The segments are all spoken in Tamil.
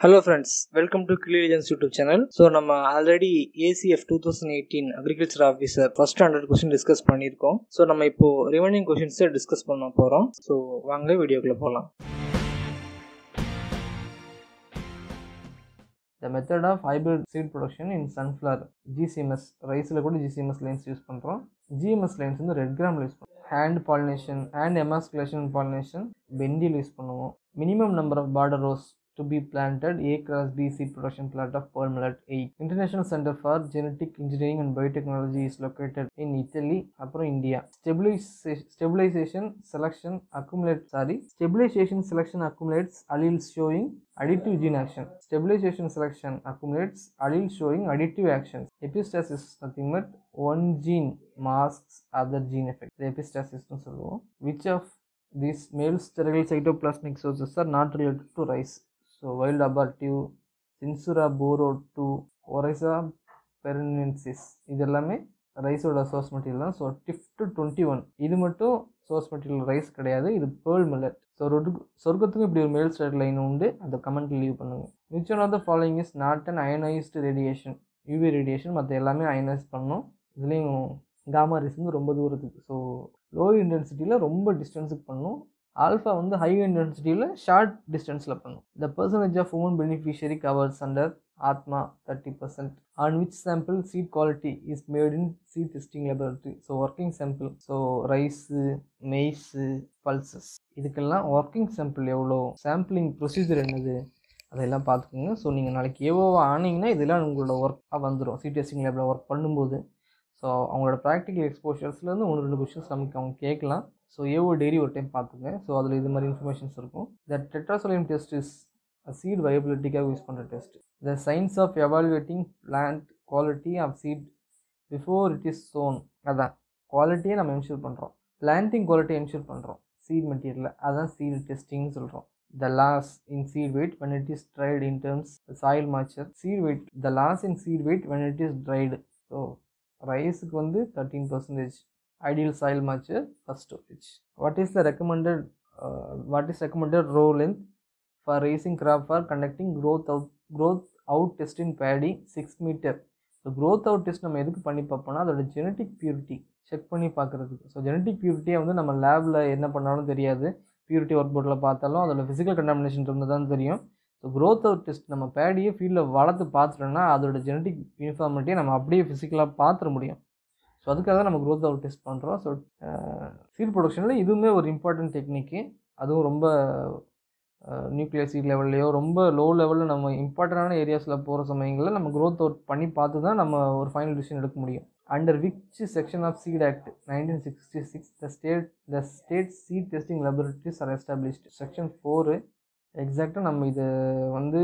ஹலோ ஃப்ரெண்ட்ஸ் வெல்கம் டு கிளியஜன்ஸ் யூடியூப் சேனல் ஸோ நம்ம already ACF two thousand eighteen agriculture officer first hundred question discuss பண்ணியிருக்கோம் ஸோ நம்ம இப்போ ரிமைனிங் கொஸ்டின்ஸை டிஸ்கஸ் பண்ண போகிறோம் ஸோ வாங்க வீடியோக்குள்ளே போகலாம் the method of hybrid seed production in sunflower GCMS ரைஸில் கூட ஜிசிஎம்எஸ் லைன்ஸ் யூஸ் பண்ணுறோம் ஜிஎம்எஸ் லைன்ஸ் வந்து ரெட் கிராமில் யூஸ் பண்ணுறோம் hand pollination hand emasculation pollination பெண்டில் யூஸ் பண்ணுவோம் minimum number of border rows to be planted A cross B seed production plot of pearl millet 8. International Center for Genetic Engineering and Biotechnology is located in Italy, அப்புறம் India stabilization stabilization selection accumulate sorry stabilization selection accumulates alleles showing additive gene action stabilization selection accumulates alleles showing additive actions epistasis is nothing but one gene masks other gene effect the epistasis னு சொல்லுவோம் which of these male sterile cytoplasmic sources are not related to rice ஸோ wild abortive Chinsurah Boro two Oryza perennis இது எல்லாமே ரைஸோட சோர்ஸ் மெட்டீரியல் தான் ஸோ டிஃப்ட் டுவெண்ட்டி ஒன் இது மட்டும் சோர்ஸ் மெட்டீரியல் ரைஸ் கிடையாது இது பேர்ல் மில்லட் ஸோ சொர்க்கத்துக்கும் இப்படி ஒரு மேல் ஸ்டேட் லைன் உண்டு அதை கமெண்ட் லீவ் பண்ணுங்க which one of the following is not an ionized radiation UV radiation மற்ற எல்லாமே அயனைஸ் பண்ணும் இதுலேயும் காமா ரேஸ் வந்து ரொம்ப தூரத்துக்கு ஸோ லோ இன்டென்சிட்டியில் ரொம்ப டிஸ்டன்ஸுக்கு பண்ணும் ஆல்ஃபா வந்து ஹை இன்டென்சிட்டியில் ஷார்ட் டிஸ்டன்ஸில் பண்ணும் the percentage of women beneficiary covers under ATMA thirty percent on which sample seed quality is made in seed testing laboratory so working sample so rice maize pulses இதுக்கெல்லாம் ஒர்க்கிங் சாம்பிள் எவ்வளோ சாம்பிளிங் ப்ரொசீஜர் என்னது அதெல்லாம் பார்த்துக்கோங்க ஸோ நீங்கள் நாளைக்கு ஏவோவா ஆனீங்கன்னா இதெல்லாம் உங்களோட ஒர்க்காக வந்துடும் சீட் டெஸ்டிங் லேபில் ஒர்க் பண்ணும்போது ஸோ அவங்களோட ப்ராக்டிக்கல் எக்ஸ்போஷர்ஸ்லேருந்து ஒன்று ரெண்டு கொஷின்ஸ் நமக்கு அவங்க கேட்கலாம் ஸோ ஏஓ டெய்லி ஒரு டைம் பார்த்துங்க ஸோ அதில் இது மாதிரி இன்ஃபர்மேஷன்ஸ் இருக்கும் the tetrazolium test is seed வயபிலிட்டிக்காக யூஸ் பண்ணுற test the science of evaluating plant quality of seed before it is sown அதான் குவாலிட்டியை நம்ம என்ஷூர் பண்ணுறோம் பிளான்டிங் குவாலிட்டி என்ஷூர் பண்ணுறோம் சீட் மெட்டீரியலில் அதான் சீட் டெஸ்டிங்னு சொல்கிறோம் the loss in seed weight when it is dried in terms soil moisture seed weight the loss in seed weight when it is dried so ரைஸுக்கு வந்து தேர்ட்டீன் பர்சன்டேஜ் ஐடியல் சாயில் மாச்சு first storage what is the recommended what is recommended row length for raising crop for conducting growth out growth out test in paddy six metre so growth out test நம்ம எதுக்கு பண்ணி பார்ப்போம்னா அதோட ஜெனட்டிக் பியூரிட்டி செக் பண்ணி பார்க்குறதுக்கு ஸோ ஜெனட்டிக் பியூரிட்டியை வந்து நம்ம லேபில் என்ன பண்ணாலும் தெரியாது பியூரிட்டி ஒர்க் போர்டில் பார்த்தாலும் அதோட ஃபிசிக்கல் கண்டாமினேஷன் இருந்து தான் தெரியும் ஸோ க்ரோத் அவுட் டெஸ்ட் நம்ம பேடியை ஃபீல்டில் வளர்த்து பார்த்துட்டோம்னா அதோட ஜெனட்டிக் யூனிஃபார்மிட்டியை நம்ம அப்படியே ஃபிசிக்கலாக பார்த்துட முடியும் ஸோ அதுக்காக தான் நம்ம க்ரோத் அவுட் டெஸ்ட் பண்ணுறோம் ஸோ சீட் ப்ரொடக்ஷனில் இதுவுமே ஒரு இம்பார்ட்டன்ட் டெக்னிக்கு அதுவும் ரொம்ப நியூக்ளியர் சீட் லெவல்லையோ ரொம்ப லோ லெவலில் நம்ம இம்பார்ட்டண்டான ஏரியாஸில் போகிற சமயங்களில் நம்ம க்ரோத் அவுட் பண்ணி பார்த்து தான் நம்ம ஒரு ஃபைனல் டிசிஷன் எடுக்க முடியும் under which section of seed act nineteen sixty six the state the state seed testing laboratories are established section four எக்ஸாக்டாக நம்ம இதை வந்து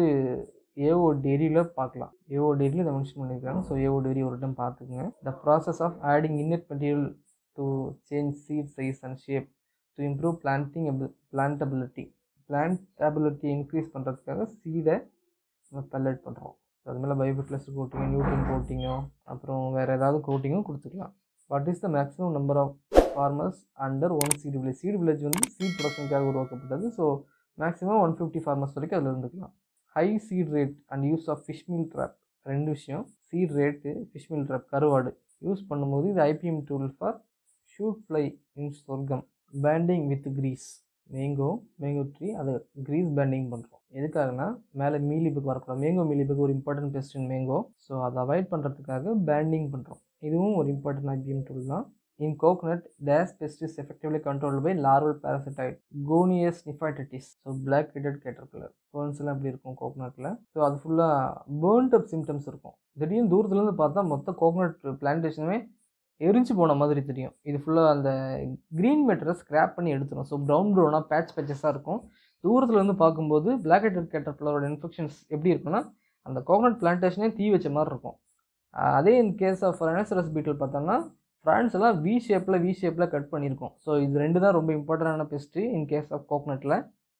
ஏஓ டெய்ரியில் பார்க்கலாம் ஏஓ டெய்ரியில் இதை மென்ஷன் பண்ணியிருக்காங்க ஸோ ஏஓ டெய்ரி ஒரு டைம் பார்த்துக்குங்க the process of adding inert material to change seed size and shape to improve planting plantability plantability increase பண்ணுறதுக்காக சீடை நம்ம பல்லட் பண்ணுறோம் ஸோ அது மேலே பயோபிக்ளஸ் கோட்டிங்கோ நியூட்டன் கோட்டிங்கோ அப்புறம் வேறு ஏதாவது கோட்டிங்கும் கொடுத்துக்கலாம் what is the maximum number of farmers under one seed village seed village வந்து சீட் ப்ரொடக்ஷனுக்காக உருவாக்கப்பட்டது so maximum one fifty farmers வரைக்கும் அதில் இருந்துக்கலாம் high seed rate and use of fish meal trap ரெண்டு விஷயம் seed rate fish meal trap கருவாடு யூஸ் பண்ணும்போது இது IPM tool for shoot fly in சொர்க்கம் banding with grease mango mango tree அதை க்ரீஸ் பேண்டிங் பண்ணுறோம் எதுக்காகனா மேலே மீலிபுக்கு வரக்கூடாது மேங்கோ மீலிபுக்கு ஒரு important pest in mango so அதை அவாய்ட் பண்ணுறதுக்காக பேண்டிங் பண்ணுறோம் இதுவும் ஒரு இம்பார்ட்டன்ட் ஐபிஎம் டூல் தான் In coconut, dash pest is effectively controlled by larval parasitoid Gonius niphytitis. So black headed caterpillar burns எல்லாம் எப்படி இருக்கும் கோகனட்டில் ஸோ அது ஃபுல்லாக பேர்ன்ட் அப் சிம்டம்ஸ் இருக்கும் திடீர்னு தூரத்துலேருந்து பார்த்தா மொத்த கோகனட் பிளான்டேஷனுமே எரிஞ்சு போன மாதிரி தெரியும் இது ஃபுல்லாக அந்த க்ரீன் மேட்டரை ஸ்க்ராப் பண்ணி எடுத்துரும் ஸோ ப்ரௌன் ப்ரௌனாக பேட்ச் பேச்சஸாக இருக்கும் தூரத்தில் இருந்து பார்க்கும்போது பிளாக் ஹெட்டட் கேட்டர்பில்லரோட இன்ஃபெக்ஷன்ஸ் எப்படி இருக்குன்னா அந்த கோகனட் பிளான்டேஷனே தீ வச்ச மாதிரி இருக்கும் அதே இன் கேஸ் ஆஃப் ரெனசரஸ் பீட்டில் பார்த்தோம்னா ஃப்ரான்ஸ் எல்லாம் வி ஷேப்பில் வி ஷேப்பில் கட் பண்ணியிருக்கோம் ஸோ இது ரெண்டு தான் ரொம்ப இம்பார்ட்டண்டான பெஸ்ட்டு இன் கேஸ் ஆஃப் கோகனட்டில்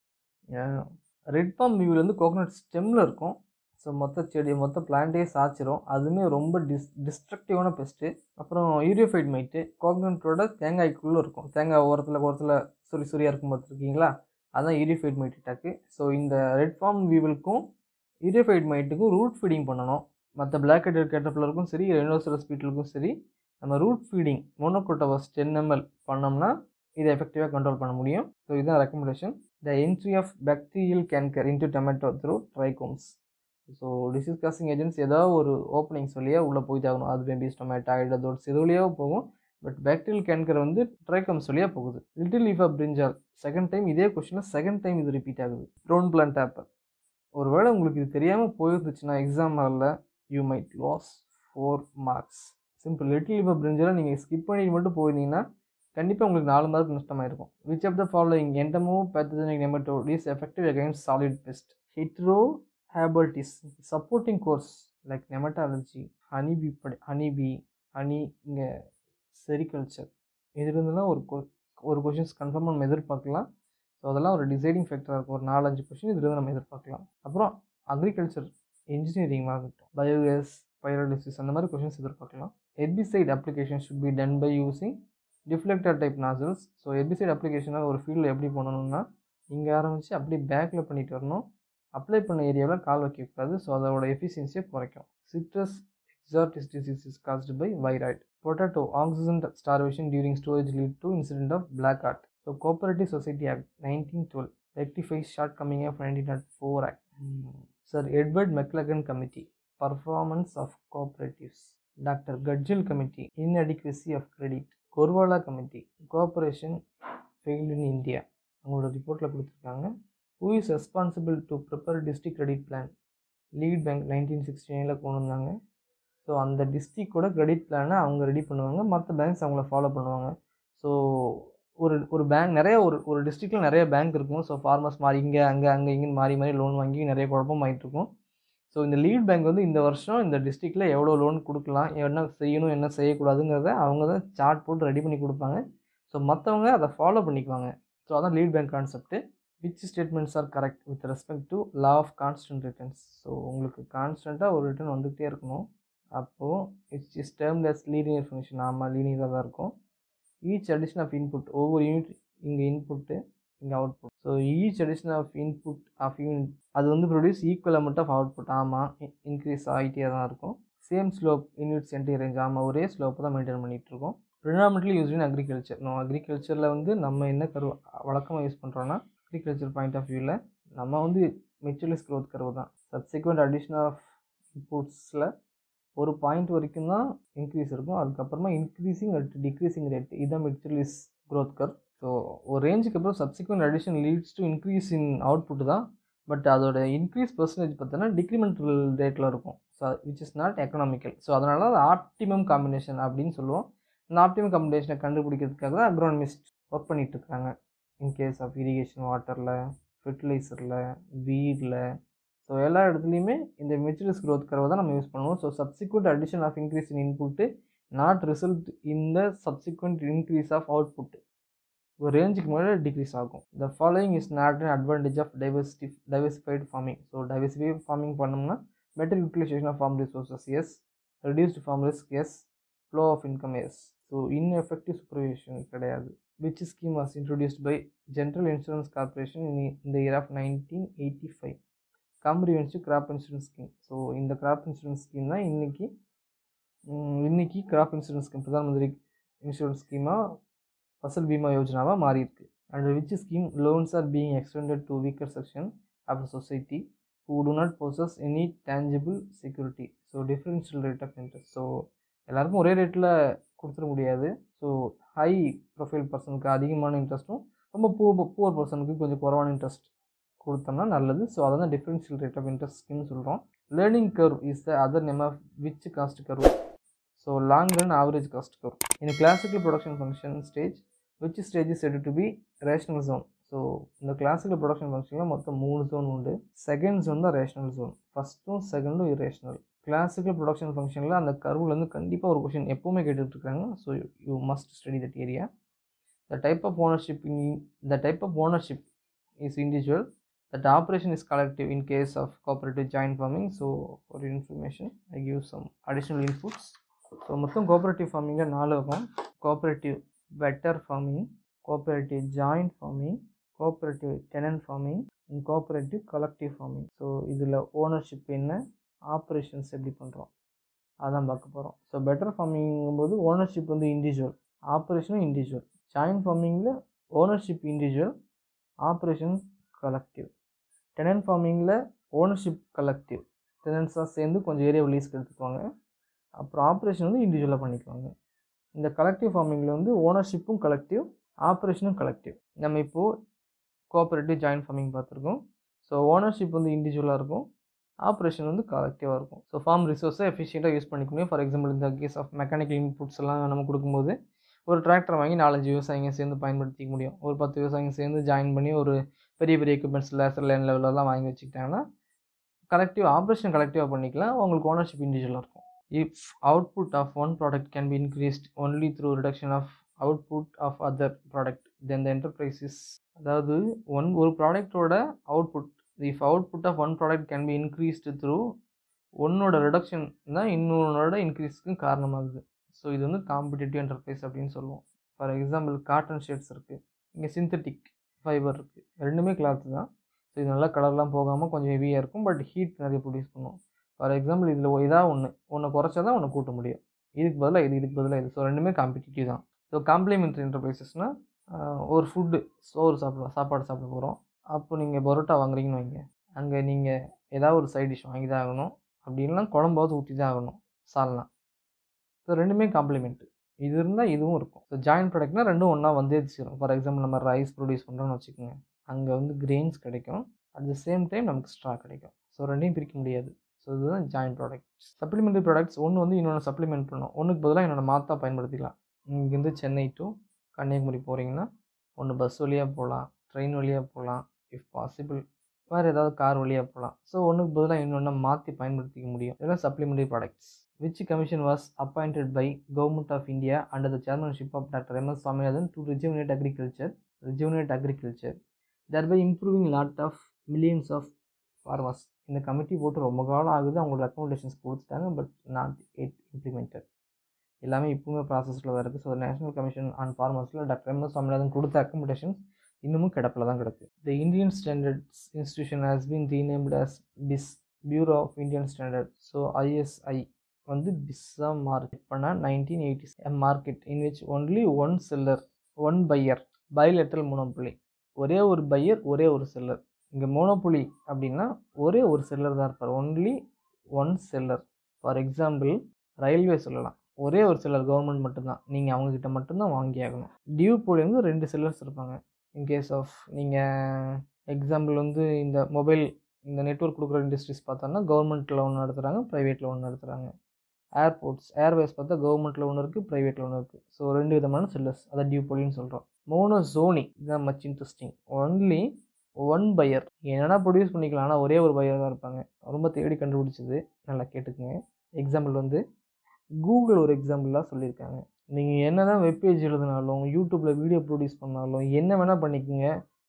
ரெட் பாம் வியூவில் வந்து கோகனட் ஸ்டெம்மில் இருக்கும் ஸோ மொத்த செடி மொத்த பிளான்ட்டே சாய்ச்சிரும் அதுவுமே ரொம்ப டிஸ் டிஸ்ட்ரக்டிவான பெஸ்ட்டு அப்புறம் யூரியோஃபைட் மைட்டு கோகனட்டோட தேங்காய்க்குள்ளே இருக்கும் தேங்காய் ஓரத்தில் ஓரத்தில் சுரி சுரியாக இருக்கும் பார்த்துருக்கீங்களா அதான் யூரியோஃபைட் மைட் அட்டாக்கு ஸோ இந்த ரெட் ஃபார்ம் வியூவிலுக்கும் இரிஃபைட் மைட்டுக்கும் ரூட் ஃபீடிங் பண்ணணும் மற்ற பிளாக் ஹெட்டட் கேட்டர்பில்லருக்கும் சரி ரெனோசரஸ் பீட்டலுக்கும் சரி நம்ம root feeding monocrotophos ten ml பண்ணோம்னா இதை எஃபெக்டிவாக கண்ட்ரோல் பண்ண முடியும் ஸோ இதுதான் recommendation the entry of bacterial canker into tomato through trichomes so disease causing agents ஏதாவது ஒரு ஓப்பனிங்ஸ் வழியாக உள்ளே போய் தாகணும் அது பேபிஸ் டொமேட்டோ ஐடோட்ஸ் இது வழியாக போகும் பட் பாக்டீரியல் கேன்கர் வந்து ட்ரைகம்ஸ் வழியாக போகுது little leaf of brinjal second time இதே கொஸ்டினில் செகண்ட் டைம் இது ரிப்பீட் ஆகுது ட்ரோன் பிளான் டேப்பர் ஒருவேளை உங்களுக்கு இது தெரியாமல் போயிருந்துச்சுன்னா எக்ஸாம் ஹாலில் you might lose four marks simple little leaf of brinjal நீங்கள் ஸ்கிப் பண்ணிட்டு மட்டும் போயிருந்தீங்கன்னா கண்டிப்பாக உங்களுக்கு நாலு மார்க் நஷ்டமாயிருக்கும் which of the following entomopathogenic nematode is effective against solid pest Heterorhabditis supporting courses like nematology honeybee படி ஹனிபி ஹனி இங்கே செரிகல்ச்சர் இதுலேருந்துலாம் ஒரு கொ- ஒரு கொஷின்ஸ் கன்ஃபார்மாக நம்ம எதிர்பார்க்கலாம் ஸோ அதெல்லாம் ஒரு டிசைடிங் ஃபேக்டராக இருக்கும் ஒரு நாலஞ்சு கொஷின் இதுலேருந்து நம்ம எதிர்பார்க்கலாம் அப்புறம் அக்ரிகல்ச்சர் இன்ஜினியரிங்காக இருக்கட்டும் பயோகேஸ் பைரோலிசிஸ் அந்த மாதிரி கொஷின்ஸ் எதிர்பார்க்கலாம் herbicide application should be done by using deflector type nozzles so herbicide அப்ளிகேஷனாக ஒரு ஃபீல்டில் எப்படி பண்ணணும்னா இங்கே ஆரம்பித்து அப்படியே பேக்கில் பண்ணிட்டு வரணும் அப்ளை பண்ண ஏரியாவில் கால் வைக்கக்கூடாது ஸோ அதோட எஃபிஷியன்சியை குறைக்கும் citrus exotic disease is caused by viride. Potato, oxygen starvation during storage lead to incident of black heart. So Cooperative Society Act 1912 rectifies shortcoming of 1904 Act. Hmm. Sir Edward McLagan Committee, Performance of Cooperatives. Dr. Gudgel Committee, Inadequacy of Credit. Korwala Committee, Cooperation Failed in India. அவங்களோட ரிப்போர்ட்டில் கொடுத்துருக்காங்க who is responsible to prepare district credit plan lead bank nineteen sixty நைனில் கொண்டு வந்தாங்க ஸோ அந்த டிஸ்ட்ரிக்டோட கிரெடிட் பிளானை அவங்க ரெடி பண்ணுவாங்க மற்ற பேங்க்ஸ் அவங்கள ஃபாலோ பண்ணுவாங்க ஸோ ஒரு ஒரு பேங்க் நிறைய ஒரு ஒரு டிஸ்ட்ரிக்டில் நிறைய பேங்க் இருக்கும் ஸோ ஃபார்மர்ஸ் மாறி இங்கே அங்கே அங்கே இங்கேன்னு மாறி மாறி லோன் வாங்கி நிறைய குழப்பம் ஆயிட்டு இருக்கும் ஸோ இந்த லீட் பேங்க் வந்து இந்த வருஷம் இந்த டிஸ்ட்ரிக்டில் எவ்வளோ லோன் கொடுக்கலாம் என்ன செய்யணும் என்ன செய்யக்கூடாதுங்கிறத அவங்க தான் சார்ட் போட்டு ரெடி பண்ணி கொடுப்பாங்க ஸோ மற்றவங்க அதை ஃபாலோ பண்ணிக்குவாங்க ஸோ அதான் lead bank concept which statements are correct with respect to law of constant returns so உங்களுக்கு கான்ஸ்டண்ட்டாக ஒரு ரிட்டர்ன் வந்துகிட்டே இருக்கணும் அப்போது it's is termed as linear function ஆமாம் லீனியராக தான் இருக்கும் ஈச் அடிஷன் ஆஃப் இன்புட் ஒவ்வொரு யூனிட் இங்கே இன்புட்டு இங்கே output so each addition of input of unit அது வந்து produce equal amount of output ஆமாம் இன்க்ரீஸ் ஆகிட்டே தான் இருக்கும் same slope in its entire range ஆமாம் ஒரே ஸ்லோப்பை தான் மெயின்டைன் பண்ணிகிட்டு இருக்கோம் predominantly use in agriculture no அக்ரிகல்ச்சரில் வந்து நம்ம என்ன கரு வழக்கமாக யூஸ் பண்ணுறோன்னா அக்ரிகல்ச்சர் பாயிண்ட் ஆஃப் வியூவில் நம்ம வந்து மெச்சுவலிஸ் க்ரோத் கர்வ் தான் சப்சிக்வெண்ட் அடிஷன் ஆஃப் இன்புட்ஸில் ஒரு பாயிண்ட் வரைக்கும் தான் இன்க்ரீஸ் இருக்கும் அதுக்கப்புறமா இன்க்ரீசிங் அட் டிக்ரீசிங் ரேட் இதுதான் மெச்சுவலிஸ் க்ரோத் கர்வ் ஸோ ஒரு ரேஞ்சுக்கு அப்புறம் subsequent addition leads to increase in output தான் பட் அதோட இன்க்ரீஸ் பர்சன்டேஜ் பார்த்தோன்னா டிக்ரிமெண்டல் ரேட்டில் இருக்கும் so which is not economical so அதனால அது ஆப்டிமம் காம்பினேஷன் அப்படின்னு சொல்லுவோம் இந்த ஆப்டிமம் காம்பினேஷனை கண்டுபிடிக்கிறதுக்காக தான் அக்ரோனமிஸ்ட் ஒர்க் பண்ணிட்டு இருக்காங்க இன்கேஸ் ஆஃப் இரிகேஷன் வாட்டரில் ஃபெர்டிலைசரில் வீடில் ஸோ எல்லா இடத்துலையுமே இந்த மெச்சுவலிஸ் க்ரோத் கர்வை தான் நம்ம யூஸ் பண்ணுவோம் so subsequent addition of increase in input not result in the subsequent increase of output ஒரு ரேஞ்சுக்கு மேலே டிக்ரீஸ் ஆகும் the following is not an advantage of diversity diversified farming so diversify farming பண்ணோம்னா better utilization of farm resources yes reduced farm risk yes flow of income yes so ineffective supervision கிடையாது which scheme was introduced by general insurance corporation in இந்த year of nineteen eighty five comprehensive crop insurance scheme so இந்த கிராப் இன்சூரன்ஸ் ஸ்கீம் தான் இன்றைக்கி இன்றைக்கி crop insurance scheme Pradhan Mantri insurance ஸ்கீமாக ஃபசல் பீமா யோஜனாவாக மாறி இருக்கு and which scheme loans are being extended to weaker section of the society who do not possess any tangible security so differential rate of interest so எல்லாருக்கும் ஒரே ரேட்டில் கொடுத்துட முடியாது ஸோ ஹை ப்ரொஃபைல் பர்சனுக்கு அதிகமான இன்ட்ரெஸ்ட்டும் ரொம்ப பூ புவர் பர்சனுக்கு கொஞ்சம் குறைவான இன்ட்ரெஸ்ட் கொடுத்தோம்னா நல்லது ஸோ அதை தான் டிஃப்ரென்ஷியல் ரேட் ஆஃப் இன்ட்ரெஸ்ட் ஸ்கீம்னு சொல்கிறோம் learning curve is the other name of which cost curve so long run average cost curve in classical production function stage which stage is set to be rational zone so இந்த கிளாசிக்கல் ப்ரொடக்ஷன் ஃபங்க்ஷனில் மொத்தம் மூணு ஜோன் உண்டு செகண்ட் ஜோன் தான் ரேஷனல் ஜோன் ஃபஸ்ட்டும் செகண்டும் இரேஷனல் கிளாசிக்கல் ப்ரொடக்ஷன் ஃபங்க்ஷனில் அந்த கர்வ்லேருந்து கண்டிப்பாக ஒரு கொஷின் எப்போவுமே கேட்டுட்ருக்காங்க so you must study that area the type of ownership in the type of ownership is individual that operation is collective in case of cooperative joint farming so for your information i give some additional inputs so மொத்தம் கோஆப்ரேட்டிவ் ஃபார்மிங்கில் நாலு வரும் cooperative better farming cooperative joint farming cooperative tenant farming and cooperative collective farming so இதில் ஓனர்ஷிப் என்ன ஆப்ரேஷன்ஸ் எப்படி பண்ணுறோம் அதான் பார்க்க போகிறோம் ஸோ பெட்டர் ஃபார்மிங்கும்போது ஓனர்ஷிப் வந்து இண்டிவிஜுவல் ஆப்ரேஷனும் இண்டிவிஜுவல் ஜாயின்ட் ஃபார்மிங்கில் ownership individual operation collective tenant ஃபார்மிங்கில் ஓனர்ஷிப் கலெக்டிவ் டெனன்ட்ஸாக சேர்ந்து கொஞ்சம் ஏரியா லீஸ்க்கு எடுத்துக்குவாங்க அப்புறம் ஆப்ரேஷன் வந்து இண்டிவிஜுவலாக பண்ணிக்குவாங்க இந்த கலெக்டிவ் ஃபார்மிங்கில் வந்து ஓனர்ஷிப்பும் கலெக்டிவ் ஆப்ரேஷனும் கலெக்டிவ் நம்ம இப்போது கோஆப்ரேட்டிவ் ஜாயின்ட் ஃபார்மிங் பார்த்துருக்கோம் ஸோ ஓனர்ஷிப் வந்து இண்டிவிஜுவலாக இருக்கும் ஆப்ரேஷன் வந்து கலெக்டிவாக இருக்கும் ஸோ ஃபார்ம் ரிசோர்ஸை எஃபிஷியண்ட்டாக யூஸ் பண்ணிக்க முடியும் ஃபார் எக்ஸாம்பிள் இந்த கேஸ் ஆஃப் மெக்கானிக்கல் இன்புட்ஸ் எல்லாம் நம்ம கொடுக்கும்போது ஒரு டிராக்டர் வாங்கி நாலஞ்சு விவசாயிங்க சேர்ந்து பயன்படுத்திக்க முடியும் ஒரு பத்து விவசாயிங்க சேர்ந்து ஜாயின் பண்ணி ஒரு பெரிய பெரிய எக்யூப்மெண்ட்ஸ் லேசர் லைன் லெவலெலாம் வாங்கி வச்சுக்கிட்டாங்கன்னா கலெக்டிவ் ஆப்ரேஷன் கலெக்டிவாக பண்ணிக்கலாம் உங்களுக்கு ஓனர்ஷிப் இண்டிவிஜுவலாக இருக்கும் if output of one product can be increased only through reduction of output of other product then the enterprises அதாவது ஒன் ஒரு ப்ராடக்டோட output if output of one product can be increased through ஒன்னோட ரிடக்ஷன் தான் இன்னொன்னோட இன்க்ரீஸ்க்கு காரணமாகுது ஸோ இது வந்து காம்படிட்டிவ் என்டர்பிரைஸ் அப்படின்னு சொல்லுவோம் ஃபார் எக்ஸாம்பிள் காட்டன் ஷேட்ஸ் இருக்குது இங்கே சிந்தட்டிக் ஃபைபர் இருக்குது ரெண்டுமே கிளாத் தான் ஸோ இது நல்லா கலர்லாம் போகாமல் கொஞ்சம் ஹெவியாக இருக்கும் பட் ஹீட் நிறைய ப்ரொடியூஸ் பண்ணும் ஃபார் எக்ஸாம்பிள் இதில் இதாக ஒன்று ஒன்று குறைச்சா தான் ஒன்று கூட்ட முடியும் இதுக்கு பதிலாக இது இதுக்கு பதிலாக இது ஸோ ரெண்டுமே காம்படிட்டிவ் தான் ஸோ காம்ப்ளிமெண்ட்ரி என்டர்பிரைசஸ்னால் ஒரு ஃபுட்டு சோறு சாப்பிடலாம் சாப்பாடு சாப்பிட போகிறோம் அப்போ நீங்கள் பரோட்டா வாங்குறீங்கன்னு வைங்க அங்கே நீங்கள் ஏதாவது ஒரு சைட் டிஷ் வாங்கி தான் ஆகணும் அப்படி இல்லைனா குழம்பாவது ஊற்றி தான் ஆகணும் சால்னா ஸோ ரெண்டுமே காம்ப்ளிமெண்ட் இது இருந்தால் இதுவும் இருக்கும் ஸோ ஜாயின்ட் ப்ராடக்ட்னா ரெண்டும் ஒன்றா வந்தே சேரும் ஃபார் எக்ஸாம்பிள் நம்ம ரைஸ் ப்ரொடியூஸ் பண்ணுறோம்னு வச்சுக்கோங்க அங்கே வந்து கிரெயின்ஸ் கிடைக்கும் அட் த சேம் டைம் நமக்கு ஸ்ட்ரா கிடைக்கும் ஸோ ரெண்டையும் பிரிக்க முடியாது ஸோ இதுதான் ஜாயின்ட் ப்ராடக்ட் சப்ளிமெண்ட்ரி ப்ராடக்ட்ஸ் ஒன்று வந்து இன்னொன்று சப்ளிமெண்ட் பண்ணும் ஒன்றுக்கு பதிலாக இன்னொன்று மாற்றா பயன்படுத்திக்கலாம் இங்கேருந்து சென்னை டு கன்னியாகுமரி போகிறீங்கன்னா ஒன்று பஸ் வழியாக போகலாம் ட்ரெயின் வழியாக போகலாம் இஃப் பாசிபிள் வேறு ஏதாவது கார் வழியாக போகலாம் ஸோ ஒன்றுக்கு பதிலாக இன்னொன்று மாற்றி பயன்படுத்திக்க முடியும் இதெல்லாம் supplementary products which commission was appointed by government of India under the chairmanship of doctor M S Swaminathan to rejuvenate agriculture rejuvenate agriculture thereby improving lot of millions of farmers இந்த கமிட்டி போட்டு ரொம்ப காலம் ஆகுது அவங்களோட ரெக்கமெண்டேஷன்ஸ் கொடுத்துட்டாங்க பட் நாட் இட் இம்ப்ளிமெண்டட் எல்லாமே இப்போவுமே ப்ராசஸில் தான் இருக்குது ஸோ நேஷனல் கமிஷன் ஆன் ஃபார்மர்ஸில் டாக்டர் எம் எஸ் சுவாமிநாதன் கொடுத்த ரெக்கமெண்டேஷன்ஸ் இன்னமும் கிடப்பில் தான் கிடக்கு the Indian standards institution has been renamed as BIS bureau of Indian standard so ISI வந்து பிஸ்ஸாக மார்க்கெட் பண்ணால் nineteen eighty a market in which only one seller one buyer bilateral monopoly ஒரே ஒரு பையர் ஒரே ஒரு செல்லர் இங்கே மோனோபுலி அப்படின்னா ஒரே ஒரு செல்லர் தான் இருப்பார் only one seller for example railway சொல்லலாம் ஒரே ஒரு செல்லர் கவர்மெண்ட் மட்டும்தான் நீங்கள் அவங்கக்கிட்ட மட்டும்தான் வாங்கி ஆகணும் டியூ போலி வந்து ரெண்டு செல்லர்ஸ் இருப்பாங்க இன்கேஸ் ஆஃப் நீங்கள் எக்ஸாம்பிள் வந்து இந்த மொபைல் இந்த நெட்ஒர்க் கொடுக்குற இண்டஸ்ட்ரீஸ் பார்த்தோன்னா கவர்மெண்ட்டில் ஒன்று நடத்துகிறாங்க ப்ரைவேட்டில் ஒன்று நடத்துகிறாங்க ஏர்போர்ட்ஸ் ஏர்வேஸ் பார்த்தா கவர்மெண்ட்டில் ஒன்று இருக்குது ப்ரைவேட்டில் ஒன்று இருக்குது ஸோ ரெண்டு விதமான செல்லர்ஸ் அதை டியூபோலின்னு சொல்கிறோம் மோனோ ஜோனி இதுதான் much interesting only one buyer என்னென்னா ப்ரொடியூஸ் பண்ணிக்கலாம் ஆனால் ஒரே ஒரு பையர் தான் இருப்பாங்க ரொம்ப தேடி கண்டுபிடிச்சது நல்லா கேட்டுக்குங்க எக்ஸாம்பிள் வந்து கூகுள் ஒரு எக்ஸாம்பிளாக சொல்லியிருக்காங்க நீங்கள் என்ன தான் வெப்பேஜ் எழுதினாலும் யூடியூப்பில் வீடியோ ப்ரொடியூஸ் பண்ணாலும் என்ன வேணால் பண்ணிக்கோங்க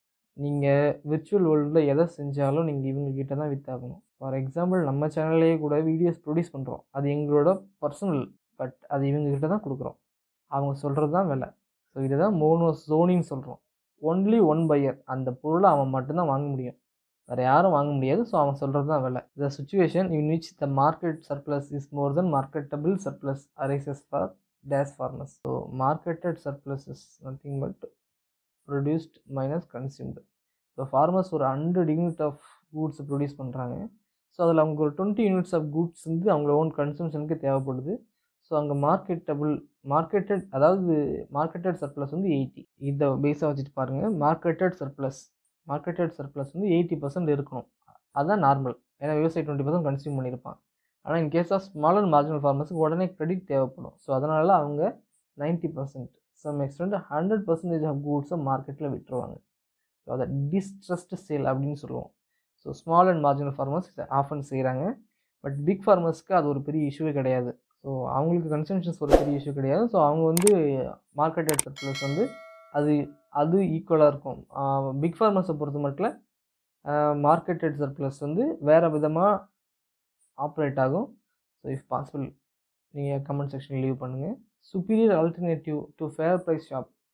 நீங்கள் விர்ச்சுவல் வேர்ல்டில் எதை செஞ்சாலும் நீங்கள் இவங்கக்கிட்ட தான் வித்தாகணும் ஃபார் எக்ஸாம்பிள் நம்ம சேனல்லையே கூட வீடியோஸ் ப்ரொடியூஸ் பண்ணுறோம் அது எங்களோட பர்சனல் பட் அது இவங்கக்கிட்ட தான் கொடுக்குறோம் அவங்க சொல்கிறது தான் விலை ஸோ இதை தான் மோனோ ஜோனின்னு சொல்கிறோம் ஒன்லி ஒன் பையர் அந்த பொருளை அவன் மட்டும்தான் வாங்க முடியும் வேறு யாரும் வாங்க முடியாது ஸோ அவன் சொல்கிறது தான் விலை the situation in which the market surplus is more then marketable surplus arises for these farmers so marketed surplus is nothing but produced minus consumed so farmers ஒரு hundred unit of goods produce பண்ணுறாங்க ஸோ அதில் அவங்க ஒரு டுவெண்ட்டி யூனிட்ஸ் ஆஃப் கூட்ஸ் வந்து அவங்கள ஓன் கன்சம்ஷனுக்கு தேவைப்படுது ஸோ அங்கே மார்க்கெட்டபிள் மார்க்கெட்டட் அதாவது மார்க்கெட்டட் சர்ப்ளஸ் வந்து எயிட்டி இதை பேஸாக வச்சுட்டு பாருங்கள் மார்க்கெட்டட் சர்ப்ளஸ் மார்க்கெட்டட் சர்ப்ளஸ் வந்து எயிட்டி பர்சன்ட் இருக்கணும் அதுதான் நார்மல் ஏன்னா விவசாயி டுவெண்ட்டி பர்சன்ட் கன்சியூம் பண்ணியிருப்பான் ஆனால் in case of small and marginal ஃபார்மர்ஸுக்கு உடனே கிரெடிட் தேவைப்படும் ஸோ அதனால் அவங்க ninety percent some extent hundred percentage of கூட்ஸை மார்க்கெட்டில் விட்டுருவாங்க ஸோ அதை டிஸ்ட்ரஸ்ட் சேல் அப்படின்னு சொல்லுவோம் so small and marginal farmers இதை ஆஃபன் செய்கிறாங்க பட் பிக் ஃபார்மர்ஸ்க்கு அது ஒரு பெரிய இஷ்யூவே கிடையாது ஸோ அவங்களுக்கு கன்சம்ஷன்ஸ் ஒரு பெரிய இஷ்யூ கிடையாது ஸோ அவங்க வந்து மார்க்கெட்டட் சர்ப்ளஸ் வந்து அது அது ஈக்குவலாக இருக்கும் பிக் ஃபார்மர்ஸை பொறுத்த மட்டும் மார்க்கெட்டட் சர்ப்ளஸ் வந்து வேறு விதமாக ஆப்ரேட் ஆகும் ஸோ இஃப் பாசிபிள் நீங்கள் கமெண்ட் செக்ஷன் லீவ் பண்ணுங்கள் superior alternative to fair price shop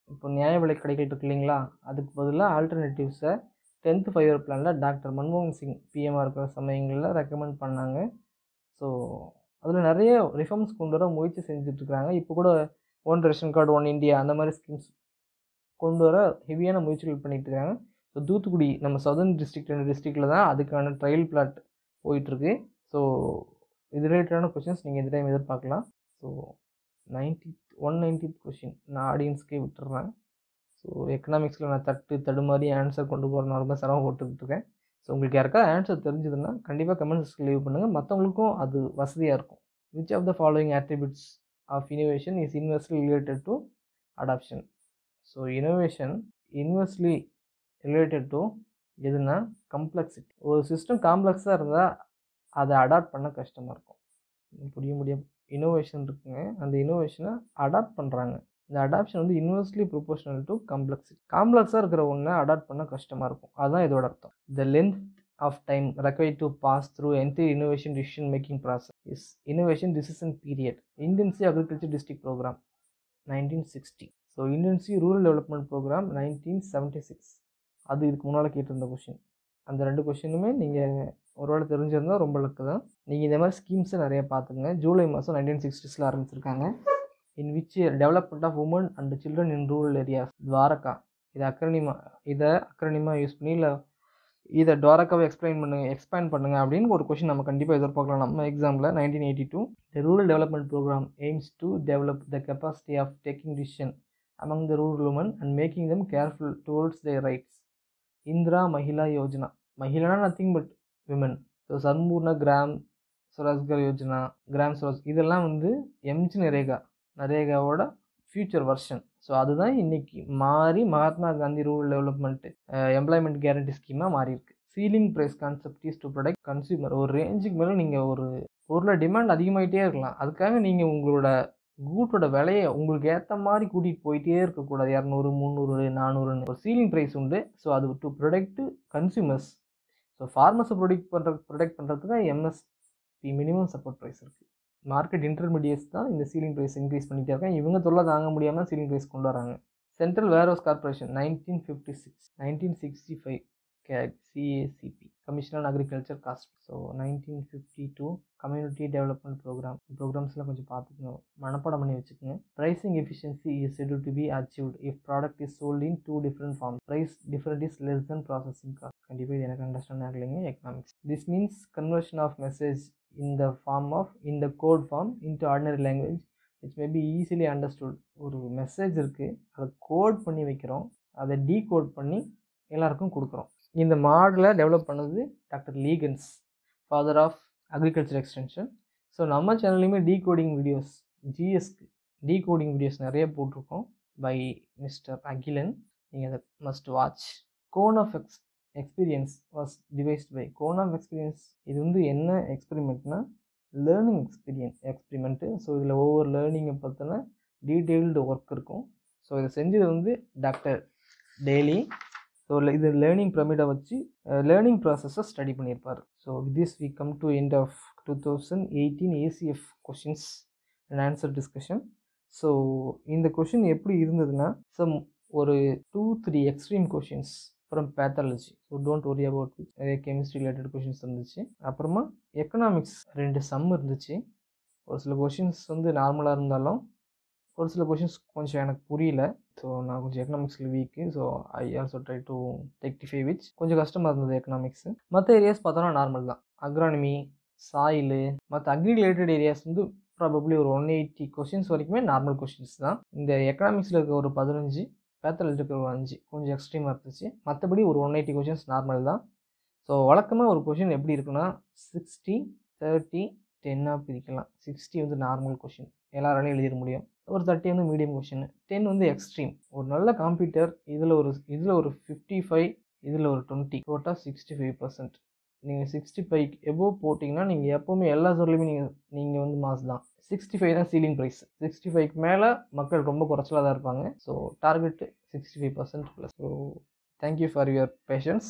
இப்போ நியாய விலை கடைகள் இருக்கு இல்லைங்களா அதுக்கு பதிலாக ஆல்டர்னேட்டிவ்ஸை டென்த்து ஃபைவ் இயர் பிளானில் டாக்டர் மன்மோகன் சிங் பிஎம்ஆர் இருக்கிற சமயங்களில் ரெக்கமெண்ட் பண்ணாங்க ஸோ அதில் நிறைய ரிஃபார்ம்ஸ் கொண்டு வர முயற்சி செஞ்சுட்ருக்காங்க இப்போ கூட one ration card one India அந்த மாதிரி ஸ்கீம்ஸ் கொண்டு வர ஹெவியான முயற்சிகள் பண்ணிட்டு இருக்காங்க ஸோ தூத்துக்குடி நம்ம சதர்ன் டிஸ்ட்ரிக்ட் ரெண்டு டிஸ்ட்ரிக்டில் தான் அதுக்கான ட்ரையல் பிளாட் போயிட்டுருக்கு ஸோ இது ரிலேட்டடான கொஷின்ஸ் நீங்கள் இந்த டைம் எதிர்பார்க்கலாம் so ninety one ninetieth question நான் ஆடியன்ஸ்க்கே விட்டுறேன் ஸோ எக்கனாமிக்ஸில் நான் தட்டு தடுமாறி ஆன்சர் கொண்டு போகிற ரொம்ப சிரமப்பட்டுக்கிட்டு இருக்கேன் ஸோ உங்களுக்கு யாருக்காவது ஆன்சர் தெரிஞ்சதுன்னா கண்டிப்பாக கமெண்ட்ஸ்க்கு லீவ் பண்ணுங்கள் மற்றவங்களுக்கும் அது வசதியாக இருக்கும் which of the following attributes of innovation is inversely related to adoption so innovation inversely related to எதுனா கம்ப்ளெக்சிட்டி ஒரு சிஸ்டம் காம்ப்ளெக்ஸாக இருந்தால் அதை அடாப்ட் பண்ண கஷ்டமாக இருக்கும் புரிய முடியும் இனோவேஷன் இருக்குங்க அந்த இனோவேஷனை அடாப்ட் பண்ணுறாங்க இந்த அடாப்ஷன் வந்து இன்வெர்ஸ்லி ப்ரொபோஷனல் டு காம்ப்ளெக்சிட்டி காம்ப்ளெக்ஸாக இருக்கிற ஒன்றை அடாப்ட் பண்ண கஷ்டமாக இருக்கும் அதுதான் இதோட அர்த்தம் the length of time required to pass through entire innovation decision making process is innovation decision period intensive agriculture district programme nineteen sixty so intensive rural development programme nineteen seventy six அது இதுக்கு முன்னால் கேட்டிருந்த கொஷின் அந்த ரெண்டு கொஷினுமே நீங்கள் ஒருவேளை தெரிஞ்சிருந்தால் ரொம்ப லக்கு தான் நீங்கள் இந்த மாதிரி ஸ்கீம்ஸை நிறைய பார்த்துங்க ஜூலை மாதம் நைன்டீன் சிக்ஸ்டீஸில் ஆரம்பிச்சிருக்காங்க in which development of women and children in rural areas துவாரகா இதை அக்ரனிமா இதை அக்ரனிமா யூஸ் பண்ணி இல்லை இதை டுவாரக்காவை எக்ஸ்பிளைன் பண்ணுங்க எக்ஸ்பேண்ட் பண்ணுங்க அப்படின்னு ஒரு கொஷின் நம்ம கண்டிப்பாக எதிர்பார்க்கலாம் நம்ம எக்ஸாமில் nineteen eighty two the rural development programme aims to develop the capacity of taking decision among the rural women and making them careful towards their rights Indira Mahila Yojana மஹிளானா nothing but women so Sampoorna Gram சுரஸ்கர் யோஜனா கிராம் சுரஸ் இதெல்லாம் வந்து எம்ஜி நரேகா நரேகாவோட ஃபியூச்சர் வெர்ஷன் ஸோ அதுதான் இன்னைக்கு மாறி Mahatma Gandhi rural development employment guarantee ஸ்கீமாக மாறி இருக்கு ceiling price concept is to product consumer ஒரு ரேஞ்சுக்கு மேலே நீங்கள் ஒரு பொருளை டிமாண்ட் அதிகமாகிட்டே இருக்கலாம் அதுக்காக நீங்கள் உங்களோட கூட்டோட விலையை உங்களுக்கு ஏற்ற மாதிரி கூட்டிகிட்டு போயிட்டே இருக்கக்கூடாது இரநூறு முந்நூறு நானூறுன்னு ஒரு சீலிங் ப்ரைஸ் உண்டு ஸோ அது டு ப்ரொடக்ட் கன்சியூமர்ஸ் ஸோ ஃபார்மர்ஸை ப்ரொடக்ட் பண்ணுற ப்ரொடக்ட் பண்ணுறதுக்கு எம்எஸ்பி மினிமம் சப்போர்ட் ப்ரைஸ் இருக்குது மார்க்கெட் இன்டர்மீடியட்ஸ் தான் இந்த சீலிங் ப்ரைஸ் இன்க்ரீஸ் பண்ணிட்டே இருக்காங்க இவங்க தொல்லை தாங்க முடியாமல் சீலிங் ப்ரைஸ் கொண்டு வராங்க central warehouse corporation nineteen fifty six nineteen sixty five கேக் CACP commission on agriculture cost so nineteen fifty two community development programme ப்ரோக்ராம்ஸ்லாம் கொஞ்சம் பார்த்துக்கோங்க மனப்பாடம் பண்ணி வச்சுக்கோங்க pricing efficiency is scheduled to be achieved if product is sold in two different form price different is less than processing cost கண்டிப்பாக இது எனக்கு அண்டர்ஸ்டாண்ட் ஆகலைங்க economics this means conversion of message in the form of in the code form into ordinary language which may be easily understood ஒரு மெசேஜ் இருக்குது அதை கோட் பண்ணி வைக்கிறோம் அதை டீகோட் பண்ணி எல்லாருக்கும் கொடுக்குறோம் இந்த மாடலை டெவலப் பண்ணது doctor Leagans father of agriculture extension so நம்ம சேனல்லையுமே டீகோடிங் வீடியோஸ் ஜிஎஸ்க்கு டீகோடிங் வீடியோஸ் நிறைய போட்டிருக்கோம் பை மிஸ்டர் அகிலன் நீங்கள் அதை must watch cone of ex experience was devised by cone of experience இது வந்து என்ன எக்ஸ்பெரிமெண்ட்னா லேர்னிங் எக்ஸ்பீரியன்ஸ் எக்ஸ்பெரிமெண்ட்டு ஸோ இதில் ஒவ்வொரு லேர்னிங்கை பற்றின டீட்டெயில்டு ஒர்க் இருக்கும் ஸோ இதை செஞ்சது வந்து டாக்டர் டெய்லி ஸோ இது லேர்னிங் பிரமிடை வச்சு லேர்னிங் ப்ராசஸை ஸ்டடி பண்ணியிருப்பார் so this we come to end of two thousand eighteen ACF questions and answer discussion so இந்த கொஷின் எப்படி இருந்ததுன்னா சம் ஒரு டூ த்ரீ எக்ஸ்ட்ரீம் கொஷின்ஸ் அப்புறம் pathology so don't worry about நிறைய கெமிஸ்ட்ரி ரிலேட்டட் கொஷின்ஸ் இருந்துச்சு அப்புறமா எக்கனாமிக்ஸ் ரெண்டு சம் இருந்துச்சு ஒரு சில கொஷின்ஸ் வந்து நார்மலாக இருந்தாலும் ஒரு சில கொஷின்ஸ் கொஞ்சம் எனக்கு புரியல ஸோ நான் கொஞ்சம் எக்கனாமிக்ஸில் weak so I also try to rectify which கொஞ்சம் கஷ்டமாக இருந்தது எக்கனாமிக்ஸு மற்ற ஏரியாஸ் பார்த்தோன்னா நார்மல் தான் அக்ரானமி சாயிலு மற்ற அக்ரி ரிலேட்டட் ஏரியாஸ் வந்து ப்ராபப்ளி ஒரு ஒன் எயிட்டி கொஷின்ஸ் வரைக்குமே நார்மல் கொஷின்ஸ் தான் இந்த எக்கனாமிக்ஸில் இருக்க ஒரு பதினஞ்சு பேத்தல் இருக்கிற ஒரு அஞ்சு கொஞ்சம் எக்ஸ்ட்ரீமாக இருந்துச்சு மற்றபடி ஒரு ஒன் எயிட்டி கொஷின்ஸ் நார்மல் தான் ஸோ வழக்கமாக ஒரு கொஷின் எப்படி இருக்குன்னா சிக்ஸ்டி தேர்ட்டி டென்னாக பிரிக்கலாம் சிக்ஸ்டி வந்து நார்மல் கொஷின் எல்லாராலையும் எழுதிட முடியும் ஒரு தேர்ட்டி வந்து மீடியம் கொஷின் டென் வந்து எக்ஸ்ட்ரீம் ஒரு நல்ல காம்பீட்டர் இதில் ஒரு இதில் ஒரு ஃபிஃப்டி ஃபைவ் இதில் ஒரு twenty total sixty five percent நீங்கள் சிக்ஸ்டி ஃபைவ் எபோவ் போட்டிங்கன்னா நீங்கள் எப்போவுமே எல்லா சொல்லையுமே நீங்கள் நீங்கள் வந்து மாஸ் தான் சிக்ஸ்டி ஃபைவ் தான் சீலிங் ப்ரைஸ் சிக்ஸ்டி ஃபைவ்க்கு மேலே மக்கள் ரொம்ப குறைச்சலாக தான் இருப்பாங்க so target sixty five percent plus so thank you for your patience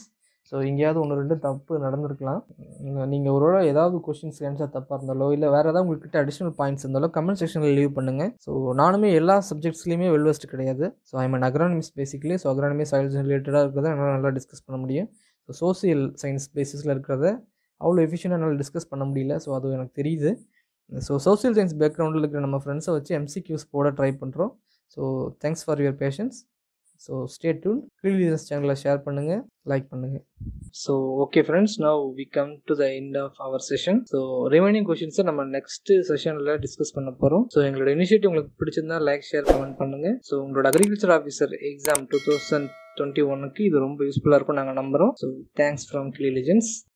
so எங்கேயாவது ஒன்று ரெண்டு தப்பு நடந்திருக்கலாம் நீங்கள் ஒரு வேளை ஏதாவது கொஷின்ஸ் ஆன்சர் தப்பாக இருந்தாலோ இல்லை வேறு ஏதாவது உங்கள்கிட்ட அடிஷ்னல் பாயிண்ட்ஸ் இருந்தாலோ கமெண்ட் செக்ஷனில் லீவ் பண்ணுங்கள் ஸோ நானுமே எல்லா சப்ஜெக்ட்ஸ்லையுமே வெல் வெஸ்ட் கிடையாது so I'm an agronomist basically so agronomy science ரிலேட்டடாக இருக்கிறத என்னால் நல்லா டிஸ்கஸ் பண்ண முடியும் ஸோ சோசியல் சயின்ஸ் பேசிஸில் இருக்கிறத அவ்வளோ எஃபிஷியண்டாக என்னால் டிஸ்கஸ் பண்ண முடியல ஸோ அது எனக்கு தெரியுது ஸோ சோசியல் சயின்ஸ் பேக்ரவுண்டில் இருக்கிற நம்ம ஃப்ரெண்ட்ஸை வச்சு எம்சிக்யூஸ் போட ட்ரை பண்ணுறோம் so thanks for your patience so stay tuned க்ரீலியஸ் சேனலை ஷேர் பண்ணுங்கள் லைக் பண்ணுங்கள் so okay friends now we come to the end of our session so remaining கொஷின்ஸை நம்ம நெக்ஸ்ட் செஷனில் டிஸ்கஸ் பண்ண போகிறோம் ஸோ எங்களோட இனிஷியேட்டிவ் உங்களுக்கு பிடிச்சிருந்தா லைக் ஷேர் கமெண்ட் பண்ணுங்கள் ஸோ உங்களோட agriculture officer exam two thousand twenty ஒனுக்கு இது ரொம்ப யூஸ்ஃபுல்லாக இருக்கும் நாங்கள் நம்புகிறோம் ஸோ தேங்க்ஸ் ஃப்ரம் கிளி லிஜன்ஸ்